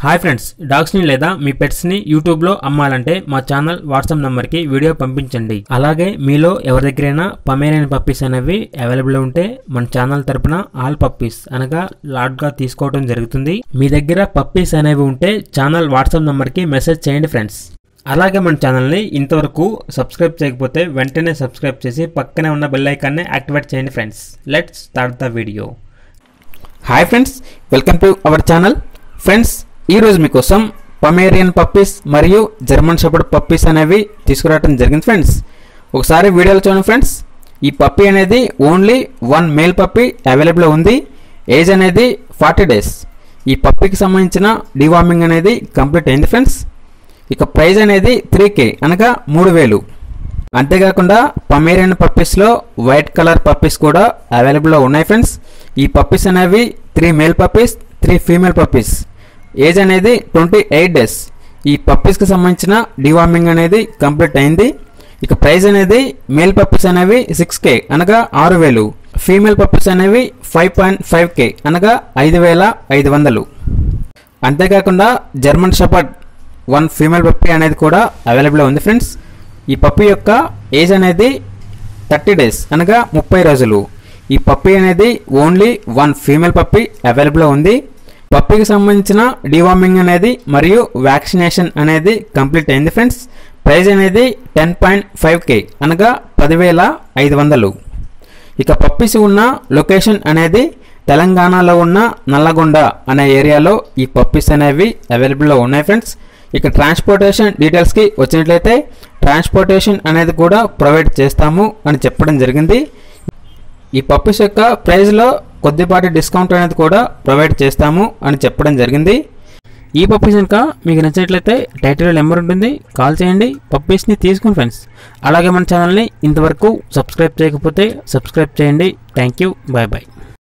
hi friends డాగ్స్ని లేదా మీ పెట్స్ని యూట్యూబ్లో అమ్మాలంటే మా ఛానల్ వాట్సాప్ నెంబర్కి వీడియో పంపించండి అలాగే మీలో ఎవరి దగ్గరైనా పమేరియన్ పప్పీస్ అనేవి అవైలబుల్ ఉంటే మన ఛానల్ తరపున ఆల్ పప్పీస్ అనగా లాట్గా తీసుకోవడం జరుగుతుంది మీ దగ్గర పప్పీస్ అనేవి ఉంటే ఛానల్ వాట్సాప్ నెంబర్కి మెసేజ్ చేయండి ఫ్రెండ్స్ అలాగే మన ఛానల్ని ఇంతవరకు సబ్స్క్రైబ్ చేయకపోతే వెంటనే సబ్స్క్రైబ్ చేసి పక్కనే ఉన్న బెల్ ఐకాన్ని యాక్టివేట్ చేయండి friends let's start the video hi friends welcome to our channel friends ఈరోజు మీకోసం పమేరియన్ పప్పీస్ మరియు జర్మన్ షెపర్డ్ పప్పీస్ అనేవి తీసుకురావడం జరిగింది ఫ్రెండ్స్ ఒకసారి వీడియోలో చూడండి ఫ్రెండ్స్ ఈ పప్పీ అనేది only one male puppy available ఉంది ఏజ్ అనేది ఫార్టీ డేస్ ఈ పప్పీకి సంబంధించిన డివార్మింగ్ అనేది కంప్లీట్ అయింది ఫ్రెండ్స్ ఇక ప్రైజ్ అనేది త్రీ కే అనగా మూడు వేలు అంతేకాకుండా పమేరియన్ పప్పీస్లో వైట్ కలర్ పప్పీస్ కూడా అవైలబుల్లో ఉన్నాయి ఫ్రెండ్స్ ఈ పప్పీస్ అనేవి three male puppies three female puppies age అనేది ట్వంటీ ఎయిట్ డేస్ ఈ పప్పీస్కి సంబంధించిన డివార్మింగ్ అనేది కంప్లీట్ అయింది ఇక ప్రైస్ అనేది మేల్ పప్పీస్ అనేవి సిక్స్ కే అనగా ఆరు వేలు ఫీమేల్ పప్పీస్ అనేవి ఫైవ్ పాయింట్ ఫైవ్ కే అనగా ఐదు వేల ఐదు వందలు అంతేకాకుండా German shepherd one female puppy అనేది కూడా అవైలబుల్ ఉంది ఫ్రెండ్స్ ఈ పప్పీ యొక్క ఏజ్ అనేది థర్టీ డేస్ అనగా ముప్పై రోజులు ఈ పప్పీ అనేది only one female puppy available ఉంది పప్పీకి సంబంధించిన డివార్మింగ్ అనేది మరియు వ్యాక్సినేషన్ అనేది కంప్లీట్ అయింది ఫ్రెండ్స్ ప్రైజ్ అనేది టెన్ పాయింట్ ఫైవ్ కే అనగా పదివేల ఐదు వందలు ఇక పప్పీస్ ఉన్న లొకేషన్ అనేది తెలంగాణలో ఉన్న నల్లగొండ అనే ఏరియాలో ఈ పప్పీస్ అనేవి అవైలబుల్లో ఉన్నాయి ఫ్రెండ్స్ ఇక ట్రాన్స్పోర్టేషన్ డీటెయిల్స్కి వచ్చినట్లయితే ట్రాన్స్పోర్టేషన్ అనేది కూడా ప్రొవైడ్ చేస్తాము అని చెప్పడం జరిగింది ఈ పప్పీస్ యొక్క ప్రైస్లో కొద్దిపాటి డిస్కౌంట్ అనేది కూడా ప్రొవైడ్ చేస్తాము అని చెప్పడం జరిగింది ఈ పప్పీస్ కనుక మీకు నచ్చినట్లయితే టైటిల్ నెంబర్ ఉంటుంది కాల్ చేయండి పప్పీస్ని తీసుకోండి ఫ్రెండ్స్ అలాగే మన ఛానల్ని ఇంతవరకు సబ్స్క్రైబ్ చేయకపోతే సబ్స్క్రైబ్ చేయండి థ్యాంక్ యూ బాయ్ బాయ్